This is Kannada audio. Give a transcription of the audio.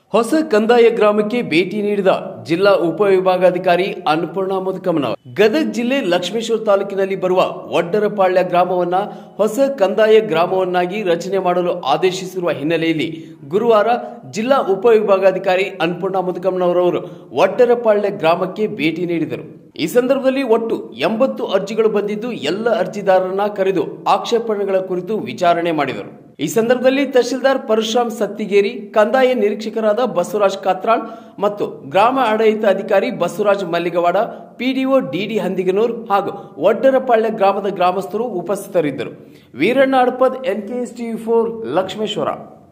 ಹೊಸ ಕಂದಾಯ ಗ್ರಾಮಕ್ಕೆ ಭೇಟಿ ನೀಡಿದ ಜಿಲ್ಲಾ ಉಪವಿಭಾಗಾಧಿಕಾರಿ ಅನ್ನಪೂರ್ಣ ಮುದುಕಮ್ಮನ ಗದಗ ಜಿಲ್ಲೆ ಲಕ್ಷ್ಮೇಶ್ವರ ತಾಲೂಕಿನಲ್ಲಿ ಬರುವ ಒಡ್ಡರಪಾಳ್ಯ ಗ್ರಾಮವನ್ನ ಹೊಸ ಕಂದಾಯ ಗ್ರಾಮವನ್ನಾಗಿ ರಚನೆ ಮಾಡಲು ಆದೇಶಿಸಿರುವ ಹಿನ್ನೆಲೆಯಲ್ಲಿ ಗುರುವಾರ ಜಿಲ್ಲಾ ಉಪವಿಭಾಗಾಧಿಕಾರಿ ಅನ್ನಪೂರ್ಣ ಮುದುಕಮ್ಮನವರವರು ಒಡ್ಡರಪಾಳ್ಯ ಗ್ರಾಮಕ್ಕೆ ಭೇಟಿ ನೀಡಿದರು ಈ ಸಂದರ್ಭದಲ್ಲಿ ಒಟ್ಟು ಎಂಬತ್ತು ಅರ್ಜಿಗಳು ಬಂದಿದ್ದು ಎಲ್ಲ ಅರ್ಜಿದಾರರನ್ನ ಕರೆದು ಆಕ್ಷೇಪಣೆಗಳ ಕುರಿತು ವಿಚಾರಣೆ ಮಾಡಿದರು ಈ ಸಂದರ್ಭದಲ್ಲಿ ತಹಶೀಲ್ದಾರ್ ಪರಶುರಾಮ್ ಸತ್ತಿಗೇರಿ ಕಂದಾಯ ನಿರೀಕ್ಷಕರಾದ ಬಸವರಾಜ್ ಕಾತ್ರಾಳ್ ಮತ್ತು ಗ್ರಾಮ ಆಡಳಿತ ಅಧಿಕಾರಿ ಬಸವರಾಜ್ ಮಲ್ಲಿಗವಾಡ ಪಿಡಿಒ ಡಿಡಿ ಹಂದಿಗನೂರ್ ಹಾಗೂ ಒಡ್ಡರಪಾಳ್ಯ ಗ್ರಾಮದ ಗ್ರಾಮಸ್ಥರು ಉಪಸ್ಥಿತರಿದ್ದರು Veeranna Adpad NKS TV four Lakshmeshwar